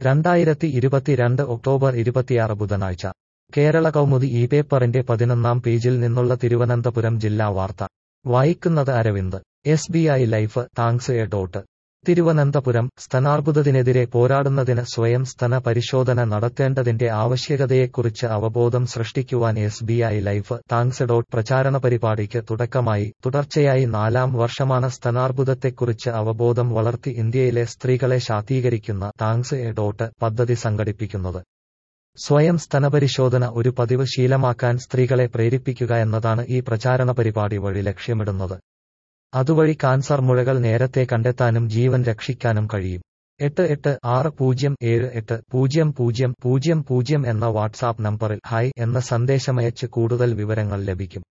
രണ്ടായിരത്തി ഇരുപത്തിരണ്ട് ഒക്ടോബർ ഇരുപത്തിയാറ് ബുധനാഴ്ച കേരള കൗമുദി ഈ പേപ്പറിന്റെ പതിനൊന്നാം പേജിൽ നിന്നുള്ള തിരുവനന്തപുരം ജില്ലാ വാർത്ത വായിക്കുന്നത് Aravind S B I life thanks a dot Thiruvananthapuram സ്തനാർബുദത്തിനെതിരെ പോരാടുന്നതിന് സ്വയം സ്തന പരിശോധന നടത്തേണ്ടതിന്റെ ആവശ്യകതയെക്കുറിച്ച് അവബോധം സൃഷ്ടിക്കുവാൻ S B I life thanks dot പ്രചാരണ പരിപാടിക്ക് തുടക്കമായി തുടർച്ചയായി നാലാം വർഷമാണ് സ്തനാർബുദത്തെക്കുറിച്ച് അവബോധം വളർത്തി ഇന്ത്യയിലെ സ്ത്രീകളെ ശാക്തീകരിക്കുന്ന താങ്ക്സ് എ ഡോട്ട് പദ്ധതി സംഘടിപ്പിക്കുന്നത് സ്വയം സ്തനപരിശോധന ഒരു പതിവ് ശീലമാക്കാൻ സ്ത്രീകളെ പ്രേരിപ്പിക്കുക എന്നതാണ് ഈ പ്രചാരണ പരിപാടി വഴി ലക്ഷ്യമിടുന്നത് അതുവഴി കാൻസർ മുഴകൾ നേരത്തെ കണ്ടെത്താനും ജീവൻ രക്ഷിക്കാനും കഴിയും എട്ട് എട്ട് ആറ് പൂജ്യം ഏഴ് എട്ട് പൂജ്യം പൂജ്യം പൂജ്യം പൂജ്യം എന്ന വാട്സാപ്പ് നമ്പറിൽ ഹായ് എന്ന സന്ദേശമയച്ച് കൂടുതൽ വിവരങ്ങൾ ലഭിക്കും